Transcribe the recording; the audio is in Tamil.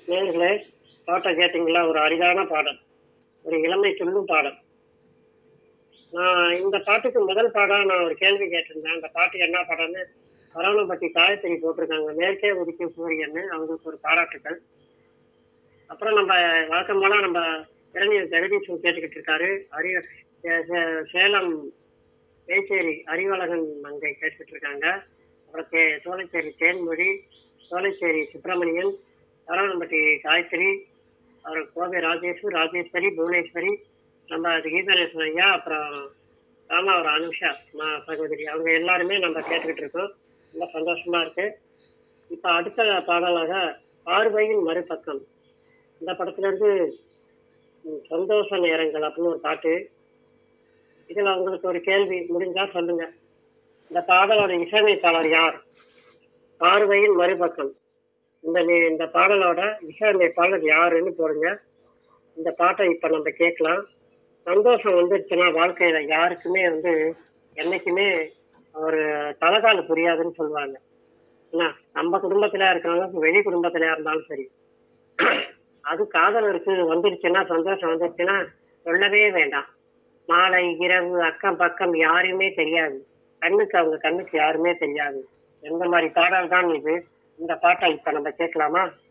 நேர்களே பாட்டை கேட்டீங்களா ஒரு அரிதான பாடல் ஒரு இளமை சொல்லும் பாடல் நான் இந்த பாட்டுக்கு முதல் பாடா நான் ஒரு கேள்வி கேட்டிருந்தேன் அந்த பாட்டுக்கு என்ன பாடம்னு பரவனப்பட்டி காயத்ரி போட்டிருக்காங்க மேற்கே ஒதுக்கி சூரியன்னு அவங்களுக்கு ஒரு பாராட்டுக்கள் அப்புறம் நம்ம வழக்கம் போல நம்ம இளைஞர் ஜெகதீஷன் கேட்டுக்கிட்டு இருக்காரு அரி சே- சே- சேலம் பேச்சேரி அறிவழகன் மங்கை கேட்டுக்கிட்டு இருக்காங்க அப்புறம் தே சோலைச்சேரி தேன்மொழி சோலைச்சேரி சுப்பிரமணியன் சரவணம்பட்டி காயத்ரி அப்புறம் கோவை ராஜேஷ் ராஜேஸ்வரி புவனேஸ்வரி நம்ம அது கீதநேசன் ஐயா அப்புறம் ராமாவரம் அனுஷா மா சகோதரி அவங்க எல்லாருமே நம்ம கேட்டுக்கிட்டு இருக்கோம் ரொம்ப சந்தோஷமா இருக்கு இப்போ அடுத்த பாடலாக பார்வையின் மறுபக்கம் இந்த படத்துல இருந்து ம், சந்தோஷ நேரங்கள் அப்படின்னு ஒரு பாட்டு இதுல உங்களுக்கு ஒரு கேள்வி முடிஞ்சா சொல்லுங்க இந்த பாடலோட இசையமைப்பாளர் யார் பார்வையின் மறுபக்கம் இந்த நி- இந்த பாடலோட இசையமைப்பாளர் யாருன்னு போடுங்க இந்த பாட்டை இப்ப நம்ம கேட்கலாம் சந்தோஷம் வந்துருச்சுன்னா வாழ்க்கையில யாருக்குமே வந்து என்னைக்குமே ஒரு தலகால புரியாதுன்னு சொல்லுவாங்க என்ன நம்ம குடும்பத்துல இருக்கிறவங்க வெளி குடும்பத்துல இருந்தாலும் சரி அது காதலருக்கு வந்துருச்சுன்னா சந்தோஷம் வந்துருச்சுன்னா சொல்லவே வேண்டாம் மாலை இரவு அக்கம் பக்கம் யாருமே தெரியாது கண்ணுக்கு அவங்க கண்ணுக்கு யாருமே தெரியாது எந்த மாதிரி பாடல் தான் இது இந்த பாட்டை இப்ப நம்ம கேட்கலாமா